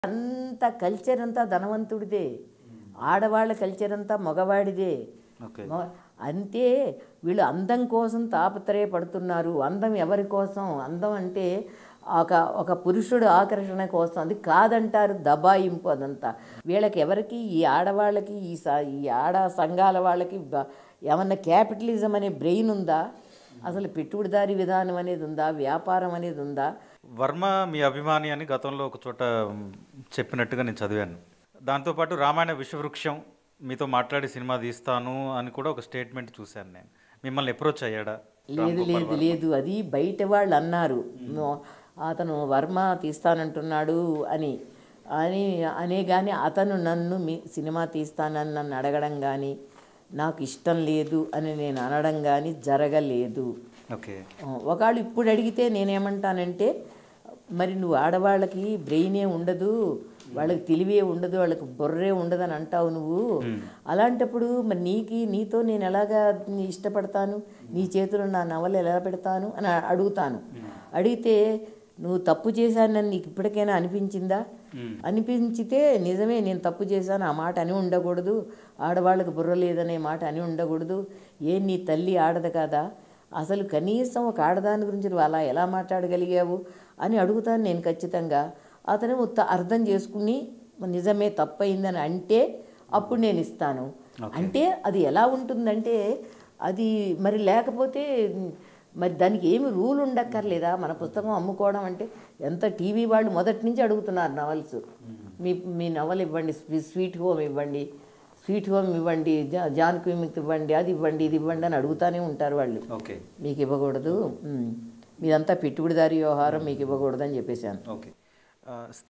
అంత కల్చర్ అంతా ధనవంతుడిదే ఆడవాళ్ళ కల్చర్ అంతా మగవాడిదే ఓకే మ- అంతే వీళ్ళు అందం కోసం తాపత్రయపడుతున్నారు అందం ఎవరి కోసం అందం అంటే ఒక ఒక పురుషుడు ఆకర్షణ కోసం అది కాదంటారు దబాయింపు అదంతా వీళ్ళకి ఎవరికి ఈ ఆడవాళ్ళకి ఈ స ఈ ఆడ సంఘాల వాళ్ళకి బ- ఏమన్నా క్యాపిటలిజం అనే బ్రెయిన్ ఉందా అసలు పెట్టుబడిదారీ విధానం అనేది ఉందా వ్యాపారం అనేది ఉందా వర్మ మీ అభిమాని అని గతంలో ఒక చోట మ్, చెప్పినట్టుగా నేను చదివాను దాంతోపాటు రామాయణ విషవృక్షం మీతో మాట్లాడి సినిమా తీస్తాను అని కూడా ఒక స్టేట్మెంట్ చూశాను నేను మిమ్మల్ని అప్రోచ్ అయ్యాడా లేదు లేదు లేదు అది బయట వాళ్ళు అన్నారు నో- అతను వర్మ తీస్తానంటున్నాడు అని అని అనే కానీ అతను నన్ను మీ సినిమా తీస్తానని నన్ను అడగడం కానీ నాకు ఇష్టం లేదు అని నేను అనడం కానీ జరగలేదు ఓకే ఒకళ్ళు ఇప్పుడు అడిగితే నేనేమంటానంటే మరి నువ్వు ఆడవాళ్ళకి బ్రెయినే ఉండదు వాళ్ళకి తెలివే ఉండదు వాళ్ళకి బుర్రే ఉండదు అని అంటావు నువ్వు అలాంటప్పుడు మరి నీకి నీతో నేను ఎలాగా నీ ఇష్టపడతాను నీ చేతిలో నా నవలు ఎలా పెడతాను అని అడుగుతాను అడిగితే నువ్వు తప్పు చేశానని నీకు ఇప్పటికైనా అనిపించిందా అనిపించితే నిజమే నేను తప్పు చేశాను ఆ మాట అని ఉండకూడదు ఆడవాళ్ళకి బుర్ర లేదనే మాట అని ఉండకూడదు ఏ నీ తల్లి ఆడదు కదా అసలు కనీసం ఒక ఆడదాని గురించి నువ్వు అలా ఎలా మాట్లాడగలిగావు అని అడుగుతాను నేను ఖచ్చితంగా అతను ఉత్త అర్థం చేసుకుని నిజమే తప్పయిందని అంటే అప్పుడు నేను ఇస్తాను అంటే అది ఎలా ఉంటుందంటే అది మరి లేకపోతే మరి దానికి ఏమి రూల్ ఉండక్కర్లేదా మన పుస్తకం అమ్ముకోవడం అంటే ఎంత టీవీ వాళ్ళు మొదటి నుంచి అడుగుతున్నారు నవల్స్ మీ మీ నవల్ ఇవ్వండి స్వీ- స్వీట్ హోమ్ ఇవ్వండి స్వీట్ హోమ్ ఇవ్వండి జా జాన్కి విముక్తి ఇవ్వండి అది ఇవ్వండి ఇది ఇవ్వండి అని అడుగుతానే ఉంటారు వాళ్ళు ఓకే మీకు ఇవ్వకూడదు మ్, మీదంతా పెట్టుబడిదారి వ్యవహారం మీకు ఇవ్వకూడదు అని చెప్పేశాను ఓకే ఆ,